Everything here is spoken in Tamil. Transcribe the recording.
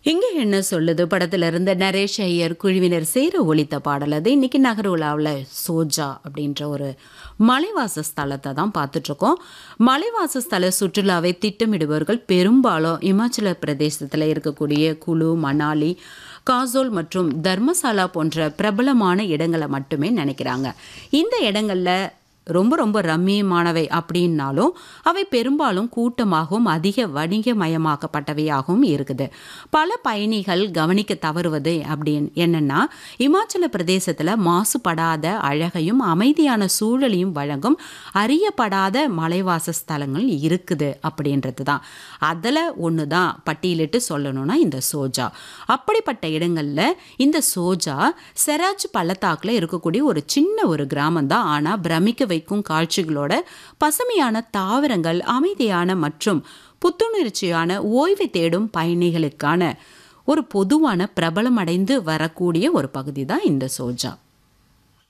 இங்கே என்ன சொல்லுது படத்துல இருந்த நரேஷ் ஐயர் குழுவினர் சேர ஒலித்த பாடல் அது இன்னைக்கு நகர உலாவில் சோஜா அப்படின்ற ஒரு மலைவாச ஸ்தலத்தை தான் பார்த்துட்ருக்கோம் மலைவாச ஸ்தல சுற்றுலாவை திட்டமிடுபவர்கள் பெரும்பாலும் இமாச்சல பிரதேசத்தில் இருக்கக்கூடிய குழு மணாலி காசோல் மற்றும் தர்மசாலா போன்ற பிரபலமான இடங்களை மட்டுமே நினைக்கிறாங்க இந்த இடங்களில் ரொம்ப ரொம்ப ரம்மியமானவை அப்படின்னாலும் அவை பெரும்பாலும் கூட்டமாகவும் அதிக வணிகமயமாக்கப்பட்டவையாகவும் இருக்குது பல பயணிகள் கவனிக்க தவறுவது அப்படின்னு என்னன்னா இமாச்சல பிரதேசத்தில் மாசுபடாத அழகையும் அமைதியான சூழலையும் வழங்கும் அறியப்படாத மலைவாச ஸ்தலங்கள் இருக்குது அப்படின்றது தான் அதில் ஒன்று தான் பட்டியலிட்டு சொல்லணும்னா இந்த சோஜா அப்படிப்பட்ட இடங்களில் இந்த சோஜா செராஜ் பள்ளத்தாக்கில் இருக்கக்கூடிய ஒரு சின்ன ஒரு கிராமம் தான் ஆனால் பிரமிக்க வைக்கும் காட்சிகளோட பசுமையான தாவரங்கள் அமைதியான மற்றும் புத்துணர்ச்சியான ஓய்வு தேடும் பயணிகளுக்கான ஒரு பொதுவான பிரபலமடைந்து வரக்கூடிய ஒரு பகுதி தான் இந்த சோஜா